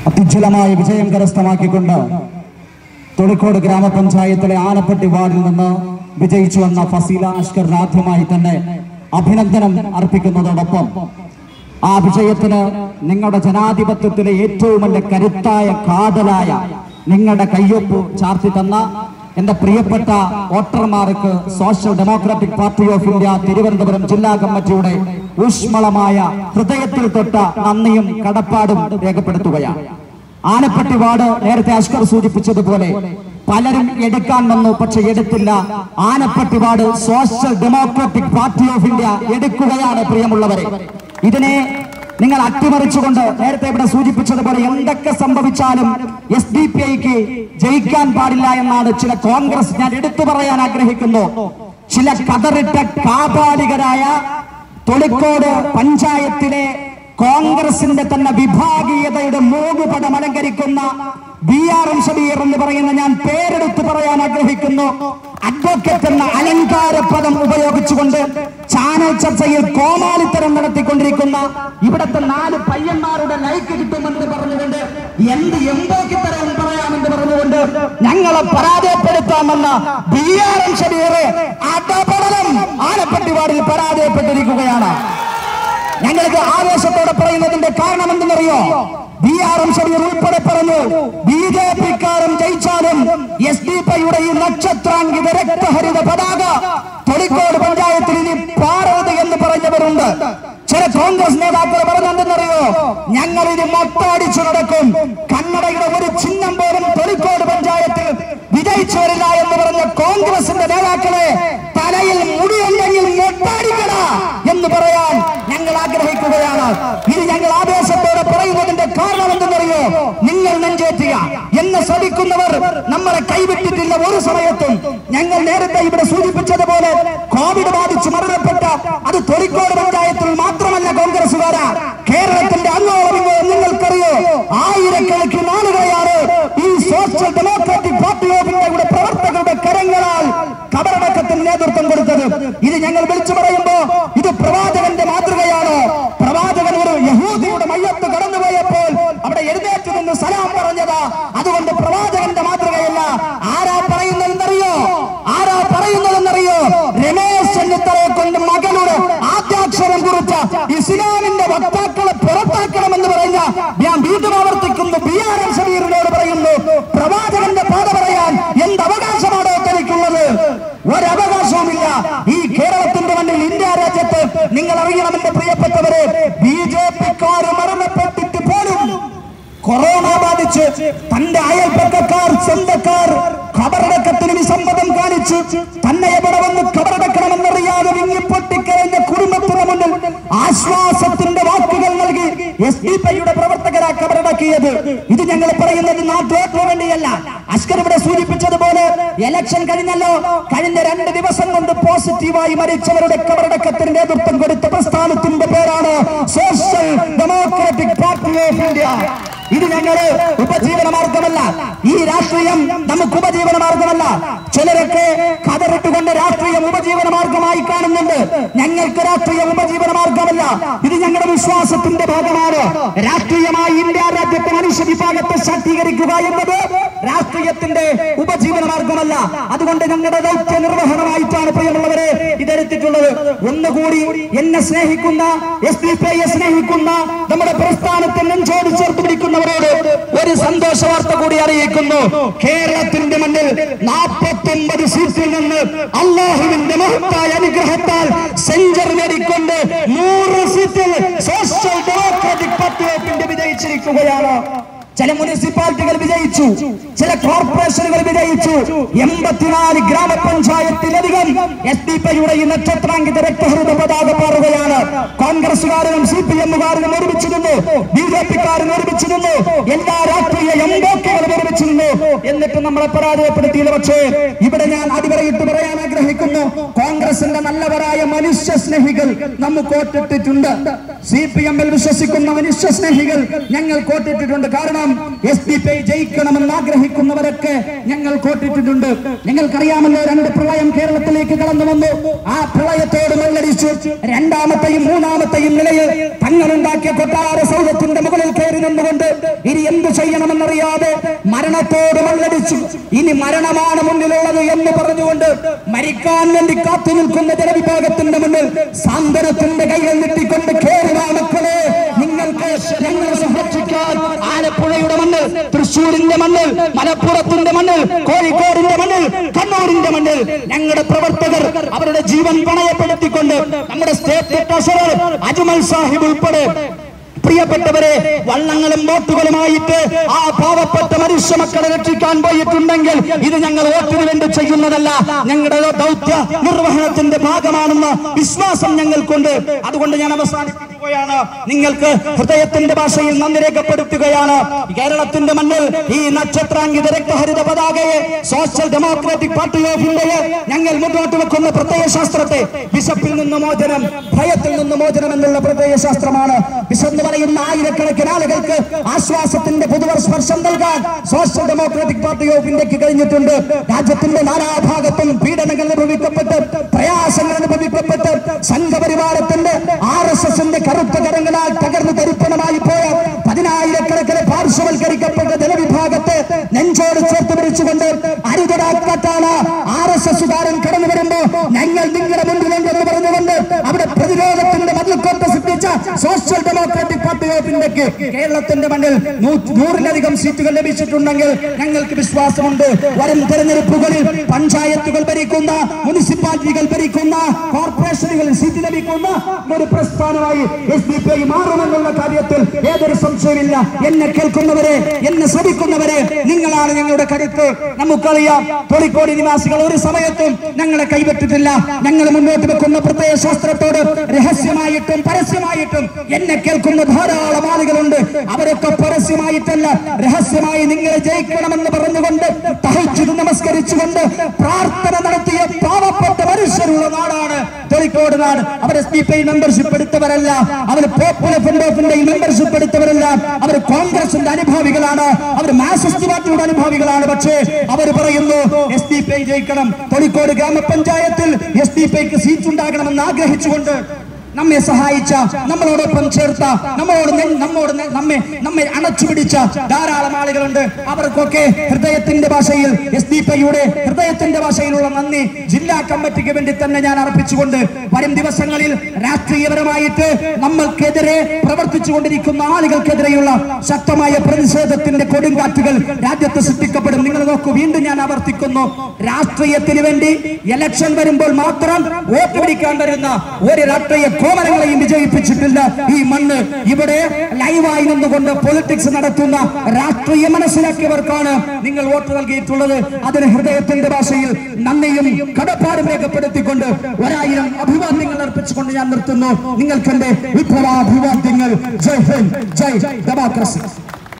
അത്യുജ്വലമായ വിജയം കരസ്ഥമാക്കിക്കൊണ്ട് തൊളിക്കോട് ഗ്രാമപഞ്ചായത്തിലെ ആനപ്പട്ടി വാർഡിൽ നിന്ന് വിജയിച്ചു വന്ന ഫസീല അഷ്കറിന് ആദ്യമായി തന്നെ അഭിനന്ദനം അർപ്പിക്കുന്നതോടൊപ്പം ആ വിജയത്തിന് നിങ്ങളുടെ ജനാധിപത്യത്തിലെ ഏറ്റവും വലിയ കരുത്തായ കാതലായ നിങ്ങളുടെ കയ്യൊപ്പ് ചാർത്തി തന്ന എന്റെ പ്രിയപ്പെട്ട വോട്ടർമാർക്ക് social democratic party of India Thiruvananthapuram ജില്ലാ കമ്മിറ്റിയുടെ ഊഷ്മളമായ ഹൃദയത്തിൽ തൊട്ട നന്ദിയും കടപ്പാടും രേഖപ്പെടുത്തുകയാണ് ആനപ്പട്ടി വാർഡ് നേരത്തെ അഷ്കർ സൂചിപ്പിച്ചതുപോലെ പലരും എടുക്കാൻ വന്നു പക്ഷെ എടുത്തില്ല Anappatti ward social democratic party of India എടുക്കുകയാണ് പ്രിയമുള്ളവരെ ഇതിനെ നിങ്ങൾ അട്ടിമറിച്ചുകൊണ്ട് നേരത്തെ ഇവിടെ സൂചിപ്പിച്ചതുപോലെ എന്തൊക്കെ സംഭവിച്ചാലും എസ് ഡി പി ഐക്ക് ജയിക്കാൻ പാടില്ല എന്നാണ് ചില കോൺഗ്രസ് ഞാൻ എടുത്തു പറയാൻ ആഗ്രഹിക്കുന്നു ചില കതറിട്ട കാപാലികരായ തൊളിക്കോട് പഞ്ചായത്തിലെ കോൺഗ്രസിന്റെ തന്നെ വിഭാഗീയതയുടെ മൂകുപടം അലങ്കരിക്കുന്ന ബി ആർ എം ഷബീർ എന്ന് പറയുന്ന ഞാൻ പേരെടുത്ത് പറയാൻ ആഗ്രഹിക്കുന്നു അഡ്വക്കേറ്റ് എന്ന അലങ്കാര പദം ഉപയോഗിച്ചുകൊണ്ട് ചാനൽ ചർച്ചയിൽ കോമാളിത്തരം നടത്തിക്കൊണ്ടിരിക്കുന്ന ഇവിടുത്തെ നാല് പയ്യന്മാരുടെ ലൈക്ക് കിട്ടുമെന്ന് പറഞ്ഞുകൊണ്ട് എന്ത് എമ്പോക്കിത്തരം പറയാമെന്ന് പറഞ്ഞുകൊണ്ട് ഞങ്ങളെ പരാജയപ്പെടുത്താമെന്ന ബി ആർ എം ഷബീർ അടപടലം ആലപ്പട്ടി വാർഡിൽ പരാജയപ്പെട്ടിരിക്കുകയാണ് ഞങ്ങൾക്ക് ആവേശത്തോടെ പറയുന്നതിന്റെ കാരണം എന്തെന്നറിയോ ബി ആർ എം ഷബീർ ഉൾപ്പെടെ പറഞ്ഞു ബി ജെ പിക്കാരൻ ജയിച്ചാലും എസ് ഡി പിയുടെ ഈ നക്ഷത്രാങ്കിത രക്തഹരിത പതാക തൊളിക്കോട് പഞ്ചായത്തിൽ ഇനി പാറരുത് എന്ന് പറഞ്ഞവരുണ്ട് ചില കോൺഗ്രസ് നേതാക്കൾ പറഞ്ഞെന്തെന്നറിയോ ഞങ്ങൾ ഇനി മൊട്ടടിച്ചു നടക്കും കന്നഡയുടെ ഒരു ചിഹ്നം പോലും തൊളിക്കോട് പഞ്ചായത്തിൽ വിജയിച്ചു വരില്ല എന്ന് പറഞ്ഞ കോൺഗ്രസിന്റെ നേതാക്കളെ തലയിൽ മുടിയുണ്ടെങ്കിൽ മൊട്ടടിക്കട എന്ന് പറയാൻ ഞങ്ങൾ ആഗ്രഹിക്കുകയാണ് ഇത് ഞങ്ങൾ ആവേശത്തോടെ പറയുന്നതിന്റെ കാരണം എന്തെന്നറിയോ നിങ്ങൾ നെഞ്ചേറ്റുക എന്ന് ശ്രമിക്കുന്നവർ നമ്മളെ കൈവിട്ടിട്ടില്ല ഒരു സമയത്തും ഞങ്ങൾ നേരത്തെ ഇവിടെ സൂചിപ്പിച്ചതുപോലെ കോവിഡ് ബാധിച്ച് മരണപ്പെട്ട അത് തൊളിക്കോട് പഞ്ചായത്തിൽ മാത്രമല്ല കോൺഗ്രസുകാരാ കേരളത്തിന്റെ അങ്ങോളം ഇങ്ങോളം നിങ്ങൾക്കറിയോ ആയിരക്കണക്കിന് ആളുകളെയാണ് ഈ സോഷ്യൽ ഡെമോക്രാറ്റിക് പാർട്ടി ഓഫ് ഇന്ത്യയുടെ പ്രവർത്തകരുടെ കരങ്ങളാൽ കബറടക്കത്തിന് നേതൃത്വം കൊടുത്തത് ഇത് ഞങ്ങൾ വിളിച്ചു പറയുമ്പോ ഇത് പ്രവാചകന്റെ മാതൃകയാണ് പ്രവാചകൻ ഒരു യഹൂദിയുടെ മയ്യത്ത് കടന്നുപോയപ്പോൾ അവിടെ എഴുന്നേറ്റ് നിന്ന് സലാം പറഞ്ഞത് അതുകൊണ്ട് പ്രവാചകന്റെ മാതൃകയല്ല ആരാ പറയുന്നതെന്നറിയോ ആരാ പറയുന്നതെന്നറിയോ രമേശ് ചെന്നിത്തലയെ കൊണ്ട് മകനോട് ആദ്യാക്ഷരം കുറിച്ച ഇസ്ലാമിന്റെ വക്താക്കളെ പുറത്താക്കണമെന്ന് പറഞ്ഞ ഞാൻ വീണ്ടും ആവർത്തിക്കുന്നു ബി ആർ എം ഷബീറിനോട് പറയുന്നു പ്രവാചകന്റെ പാത പറയാൻ എന്ത് അവകാശമാണോ തനിക്കുള്ളത് ഒരവകാശവുമില്ല ഈ കേരളത്തിന്റെ മണ്ണിൽ ഇന്ത്യ രാജ്യത്ത് നിങ്ങൾ അറിയണം എന്റെ പ്രിയപ്പെട്ടവരെ ബി ജെ പിക്കാർ മരണപ്പെട്ടിട്ട് പോലും കൊറോണ ബാധിച്ച് തന്റെ അയൽപ്പക്കക്കാർ സ്വന്തക്കാർ ഖബറടക്കത്തിന് വിസമ്മതം കാണിച്ചു തന്നെ എവിടെ വന്ന് ഖബറടക്കണമെന്നറിയാതെ വിങ്ങിപ്പൊട്ടിക്കരഞ്ഞ കുടുംബത്തിന് മുന്നിൽ ആശ്വാസത്തിന്റെ വാക്കുകൾ നൽകി എസ് ഡി പിയുടെ പ്രവർത്തകരാ ഖബറടക്കിയത് ഇത് ഞങ്ങൾ പറയുന്നത് നാട്ടുകാർക്ക് വേണ്ടിയല്ല അഷ്കർ ഇവിടെ സൂചിപ്പിച്ചതുപോലെ ഇലക്ഷൻ കഴിഞ്ഞല്ലോ കഴിഞ്ഞ രണ്ട് ദിവസം കൊണ്ട് പോസിറ്റീവായി മരിച്ചവരുടെ ഖബറടക്കത്തിന് നേതൃത്വം കൊടുത്ത പ്രസ്ഥാനത്തിന്റെ പേരാണ് social democratic party of India ഇത് ഞങ്ങള് ഉപജീവന മാർഗമല്ല ഈ രാഷ്ട്രീയം നമുക്ക് ഉപജീവന മാർഗമല്ല ചിലരൊക്കെ കതറിട്ടുകൊണ്ട് രാഷ്ട്രീയം ഉപജീവന മാർഗമായി കാണുന്നുണ്ട് ഞങ്ങൾക്ക് രാഷ്ട്രീയം ഉപജീവന മാർഗമല്ല ഇത് ഞങ്ങളുടെ വിശ്വാസത്തിന്റെ ഭാഗമാണ് രാഷ്ട്രീയമായി ഇന്ത്യ രാജ്യത്തെ മനുഷ്യ വിഭാഗത്തെ ശാക്തീകരിക്കുക എന്നത് രാഷ്ട്രീയത്തിന്റെ ഉപജീവന മാർഗമല്ല അതുകൊണ്ട് ഞങ്ങളുടെ ദൗത്യ നിർവഹണമായിട്ടാണ് പ്രിയമുള്ളവരെ ഇതെടുത്തിട്ടുള്ളത് ഒന്നുകൂടി എന്നെ സ്നേഹിക്കുന്ന എസ് ഡി പി ഐയെ സ്നേഹിക്കുന്ന നമ്മുടെ പ്രസ്ഥാനത്തെ നെഞ്ചോട് ചേർത്ത് പിടിക്കുന്നവരോട് ഒരു സന്തോഷ വാർത്ത കൂടി അറിയിക്കുന്നു കേരളത്തിന്റെ മണ്ണിൽ നാൽപ്പത്തി ഒമ്പത് സീറ്റിൽ നിന്ന് അള്ളാഹുവിന്റെ മഹത്തായ അനുഗ്രഹത്താൽ സെഞ്ചറി നേടിക്കൊണ്ട് നൂറ് സീറ്റിൽ social democratic party of India വിജയിച്ചിരിക്കുകയാണ് ചില മുനിസിപ്പാലിറ്റികൾ വിജയിച്ചു ചില കോർപ്പറേഷനുകൾ വിജയിച്ചു എൺപത്തിനാല് ഗ്രാമപഞ്ചായത്തിലധികം എസ് ഡി പിയുടെ ഈ നക്ഷത്രാങ്കിത രക്തഹൃത പതാക പാറുകയാണ് കോൺഗ്രസുകാരനും സി പി എമ്മുകാരനും ഒരുമിച്ച് നിന്നു ബി ജെ പിക്കാരൻ ഒരുമിച്ച് നിന്നു എല്ലാ രാഷ്ട്രീയ എംബോക്കുകളും ഒരുമിച്ച് നിന്നു എന്നിട്ട് നമ്മളെ പരാജയപ്പെടുത്തിയില്ല പക്ഷേ ഇവിടെ ഞാൻ അടിവരയിട്ട് പറയാൻ ആഗ്രഹിക്കുന്നു കോൺഗ്രസിന്റെ നല്ലവരായ മനുഷ്യ സ്നേഹികൾ നമുക്ക് വോട്ടിട്ടിട്ടുണ്ട് സി പി എമ്മിൽ വിശ്വസിക്കുന്ന മനുഷ്യ സ്നേഹികൾ ഞങ്ങൾ വോട്ടിട്ടിട്ടുണ്ട് കാരണം എസ് ഡി പി ജയിക്കണമെന്ന് ആഗ്രഹിക്കുന്നവരൊക്കെ ഞങ്ങൾ വോട്ടിട്ടിട്ടുണ്ട് നിങ്ങൾക്കറിയാമല്ലോ രണ്ട് പ്രളയം കേരളത്തിലേക്ക് കടന്നു വന്നു ആ പ്രളയത്തോട് മല്ലടിച്ചു രണ്ടാമത്തെയും മൂന്നാമത്തെയും നിലയിൽ തങ്ങളുണ്ടാക്കിയ കൊട്ടാര സൗധത്തിന്റെ മുകളിൽ കയറി നിന്നുകൊണ്ട് ഇനി എന്ത് ചെയ്യണമെന്നറിയാതെ മരണത്തോട് മല്ലടിച്ചു ഇനി മരണമാണ് മുന്നിലുള്ളത് എന്ന് പറഞ്ഞുകൊണ്ട് മരിക്കാൻ വേണ്ടി കാത്തു നിൽക്കുന്ന ജനവിഭാഗത്തിന്റെ മുന്നിൽ സാന്ത്വനത്തിന്റെ കൈകൾ നീട്ടിക്കൊണ്ട് കേറുക മക്കളെ നിങ്ങൾക്ക് ഞങ്ങളെ സംരക്ഷിക്കാൻ ആലപ്പുഴയുടെ മണ്ണിൽ തൃശ്ശൂരിന്റെ മണ്ണിൽ മലപ്പുറത്തിന്റെ മണ്ണിൽ കോഴിക്കോടിന്റെ മണ്ണിൽ കണ്ണൂരിന്റെ മണ്ണിൽ ഞങ്ങളുടെ പ്രവർത്തകർ അവരുടെ ജീവൻ പണയപ്പെടുത്തിക്കൊണ്ട് നമ്മുടെ സ്റ്റേറ്റ് ട്രഷറർ അജ്മൽ സാഹിബ് ഉൾപ്പെടെ പ്രിയപ്പെട്ടവരെ വള്ളങ്ങളും ബോട്ടുകളുമായിട്ട് ആ പാവപ്പെട്ട മനുഷ്യ മക്കളെ രക്ഷിക്കാൻ പോയിട്ടുണ്ടെങ്കിൽ ഇത് ഞങ്ങൾ വോട്ടിന് വേണ്ടി ചെയ്യുന്നതല്ല ഞങ്ങളുടെ ദൗത്യ നിർവഹണത്തിന്റെ ഭാഗമാണെന്ന വിശ്വാസം ഞങ്ങൾക്കുണ്ട് അതുകൊണ്ട് ഞാൻ അവസാനിപ്പിക്കുകയാണ് നിങ്ങൾക്ക് ഹൃദയത്തിന്റെ ഭാഷയിൽ നന്ദി രേഖപ്പെടുത്തുകയാണ് കേരളത്തിന്റെ മണ്ണിൽ ഈ നക്ഷത്രാങ്കിത രക്തഹരിത പതാകയെ സോഷ്യൽ ഡെമോക്രാറ്റിക് പാർട്ടി ഓഫ് ഇന്ത്യയെ ഞങ്ങൾ മുന്നോട്ട് വെക്കുന്ന പ്രത്യയശാസ്ത്രത്തെ വിശപ്പിൽ നിന്ന് മോചനം ഭയത്തിൽ നിന്ന് മോചനം എന്നുള്ള പ്രത്യയശാസ്ത്രമാണ് വിശന്ന് പറയുന്ന ആയിരക്കണക്കിന് ആളുകൾക്ക് ആശ്വാസത്തിന്റെ പുതുവർ സ്പർശം നൽകാൻ സോഷ്യൽ ഡെമോക്രാറ്റിക് പാർട്ടി ഓഫ് ഇന്ത്യക്ക് കഴിഞ്ഞിട്ടുണ്ട് രാജ്യത്തിന്റെ നാനാഭാഗത്തും പീഡനങ്ങൾ അനുഭവിക്കപ്പെട്ട് പ്രയാസങ്ങൾ അനുഭവിക്കപ്പെട്ട് സംഘപരിവാരത്തിന്റെ ആർ എസ് എസിന്റെ കറുത്ത കരങ്ങളാൽ തകർന്നു തരിപ്പണമായി പോയ പതിനായിരക്കണക്കിന് പാർശ്വവൽക്കരിക്കപ്പെട്ട ജനവിഭാഗത്തെ നെഞ്ചോട് ചേർത്ത് പിടിച്ചുകൊണ്ട് അരുതടാക്കാട്ടാണ് ആർ എസ് എസുകാരൻ കടന്നു വരുമ്പോ ഞങ്ങൾ നിങ്ങളുടെ മുന്നിലുണ്ടെന്ന് പറഞ്ഞുകൊണ്ട് അവിടെ പ്രതിരോധത്തിന്റെ മതിൽക്കോട്ട സൃഷ്ടിച്ച സോഷ്യൽ ഡെമോക്രാറ്റിക് പാർട്ടി ഓഫ് ഇന്ത്യക്ക് കേരളത്തിന്റെ മണ്ണിൽ നൂ- നൂറിലധികം സീറ്റുകൾ ലഭിച്ചിട്ടുണ്ടെങ്കിൽ ഞങ്ങൾക്ക് വിശ്വാസമുണ്ട് വരും തെരഞ്ഞെടുപ്പുകളിൽ പഞ്ചായത്തുകൾ ഭരിക്കുന്ന മുനിസിപ്പാലിറ്റികൾ ഭരിക്കുന്ന കോർപ്പറേഷനുകളിൽ സീറ്റ് ലഭിക്കുന്ന ഒരു പ്രസ്ഥാനമായി എസ് ഡി പി ഐ മാറുമെന്നുള്ള കാര്യത്തിൽ ഏതൊരു സംശയമില്ല എന്നെ കേൾക്കുന്നവരെ എന്നെ ശ്രമിക്കുന്നവരെ നിങ്ങളാണ് ഞങ്ങളുടെ കരുത്ത് നമുക്കറിയാം തൊളിക്കോട് നിവാസികൾ ഒരു സമയത്തും ഞങ്ങളെ കൈവിട്ടിട്ടില്ല ഞങ്ങൾ മുന്നോട്ട് വെക്കുന്ന പ്രത്യയ ശാസ്ത്രത്തോട് രഹസ്യമായിട്ടും പരസ്യമായിട്ടും എന്നെ കേൾക്കുന്ന ധാരാളം ആളുകളുണ്ട് അവരൊക്കെ പരസ്യമായിട്ടല്ല രഹസ്യമായി നിങ്ങളെ ജയിക്കണമെന്ന് പറഞ്ഞുകൊണ്ട് തഹച്ചു നമസ്കരിച്ചുകൊണ്ട് പ്രാർത്ഥന നടത്തിയ പാവപ്പെട്ട മനുഷ്യരുള്ള നാടാണ് തൊളിക്കോട് നാട് അവർ എസ് ഡി പി മെമ്പർഷിപ്പ് എടുത്തവരല്ല അവർ popular front of India membership എടുത്തവരല്ല അവർ കോൺഗ്രസിന്റെ അനുഭാവികളാണ് അവർ മാർക്സിസ്റ്റ് പാർട്ടിയുടെ അനുഭാവികളാണ് പക്ഷേ അവർ പറയുന്നു എസ് ഡി പി ജയിക്കണം തൊളിക്കോട് ഗ്രാമപഞ്ചായത്തിൽ എസ് ഡി പിക്ക് സീറ്റ് ഉണ്ടാകണമെന്ന് ആഗ്രഹിച്ചുകൊണ്ട് നമ്മെ സഹായിച്ച നമ്മളോടൊപ്പം ചേർത്ത നമ്മളോട് നെ- നമ്മോട് നെ- നമ്മെ നമ്മെ അണച്ചു പിടിച്ച ധാരാളം ആളുകളുണ്ട് അവർക്കൊക്കെ ഹൃദയത്തിന്റെ ഭാഷയിൽ എസ് ഡി പിയുടെ ഹൃദയത്തിന്റെ ഭാഷയിലുള്ള നന്ദി ജില്ലാ കമ്മിറ്റിക്ക് വേണ്ടി തന്നെ ഞാൻ അർപ്പിച്ചുകൊണ്ട് വരും ദിവസങ്ങളിൽ രാഷ്ട്രീയപരമായിട്ട് നമ്മൾക്കെതിരെ പ്രവർത്തിച്ചുകൊണ്ടിരിക്കുന്ന ആളുകൾക്കെതിരെയുള്ള ശക്തമായ പ്രതിഷേധത്തിന്റെ കൊടുങ്കാറ്റുകൾ രാജ്യത്ത് സൃഷ്ടിക്കപ്പെടും നിങ്ങൾ നോക്കൂ വീണ്ടും ഞാൻ ആവർത്തിക്കുന്നു രാഷ്ട്രീയത്തിന് വേണ്ടി ഇലക്ഷൻ വരുമ്പോൾ മാത്രം വോട്ട് പിടിക്കാൻ വരുന്ന ഒരു രാഷ്ട്രീയ കോമരങ്ങളെയും വിജയിപ്പിച്ചിട്ടില്ല ഈ മണ്ണ് ഇവിടെ ലൈവായി നിന്നുകൊണ്ട് പൊളിറ്റിക്സ് നടത്തുന്ന രാഷ്ട്രീയ മനസ്സിലാക്കിയവർക്കാണ് നിങ്ങൾ വോട്ട് നൽകിയിട്ടുള്ളത് അതിന് ഹൃദയത്തിന്റെ ഭാഷയിൽ നന്ദിയും കടപ്പാടും രേഖപ്പെടുത്തിക്കൊണ്ട് ഒരായിരം അഭിവാദ്യങ്ങൾ അർപ്പിച്ചുകൊണ്ട് ഞാൻ നിർത്തുന്നു നിങ്ങൾക്ക് എന്റെ വിപ്ലവാഭിവാദ്യങ്ങൾ ജയ് ഹിന്ദ് ജയ് ഡെമോക്രസി